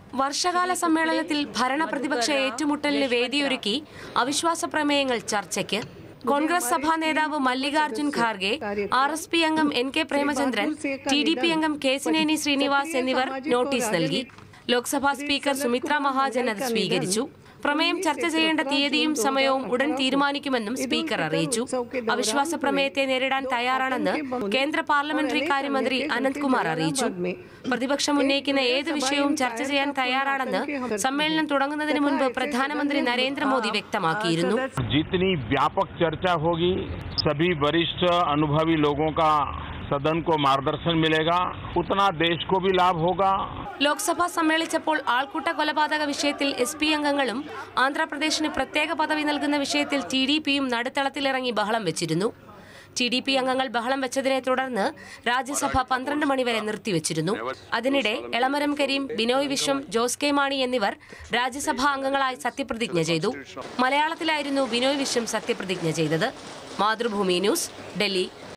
വർഷകാല സമ്മേളനത്തിൽ ഭരണപ്രതിപക്ഷ ഏറ്റുമുട്ടലിന് വേദിയൊരുക്കി അവിശ്വാസ പ്രമേയങ്ങൾ ചർച്ചയ്ക്ക് കോൺഗ്രസ് സഭാ നേതാവ് Mallikarjun Kharge R S P അംഗം N K Premachandran T D P അംഗം കേസിനേനി ശ്രീനിവാസ് എന്നിവർ നോട്ടീസ് നൽകി ലോക്സഭാ സ്പീക്കർ സുമിത്ര മഹാജൻ അത് സ്വീകരിച്ചു പ്രമേയം ചർച്ച ചെയ്യേണ്ട തീയതിയും സമയവും ഉടൻ തീരുമാനിക്കുമെന്നും സ്പീക്കർ അറിയിച്ചു അവിശ്വാസ പ്രമേയത്തെ നേരിടാൻ തയ്യാറാണെന്ന് കേന്ദ്ര പാർലമെന്ററി കാര്യമന്ത്രി അനന്ത്കുമാർ അറിയിച്ചു പ്രതിപക്ഷം ഉന്നയിക്കുന്ന ഏത് വിഷയവും ചർച്ച ചെയ്യാൻ തയ്യാറാണെന്ന് സമ്മേളനം തുടങ്ങുന്നതിന് മുൻപ് പ്രധാനമന്ത്രി നരേന്ദ്രമോദി വ്യക്തമാക്കിയിരുന്നു जितनी व्यापक चर्चा होगी सभी वरिष्ठ अनुभवी लोगों का सदन को मार्गदर्शन मिलेगा उतना देश को भी लाभ होगा ലോക്സഭ സമ്മേളിച്ചപ്പോൾ ആൾക്കൂട്ട കൊലപാതക വിഷയത്തിൽ എസ് പി അംഗങ്ങളും ആന്ധ്രാപ്രദേശിന് പ്രത്യേക പദവി നൽകുന്ന വിഷയത്തിൽ ടി ഡി പിയും നടുത്തളത്തിലിറങ്ങി ബഹളം വെച്ചിരുന്നു ടി ഡി പി അംഗങ്ങൾ ബഹളം വെച്ചതിനെ തുടർന്ന് രാജ്യസഭ പന്ത്രണ്ട് മണിവരെ നിർത്തിവച്ചിരുന്നു അതിനിടെ എളമരം കരീം ബിനോയ് വിശ്വം ജോസ് കെ മാണി എന്നിവർ രാജ്യസഭാ അംഗങ്ങളായി സത്യപ്രതിജ്ഞ ചെയ്തു മലയാളത്തിലായിരുന്നു ബിനോയ് വിശ്വം സത്യപ്രതിജ്ഞ ചെയ്തത് മാതൃഭൂമി ന്യൂസ് ഡൽഹി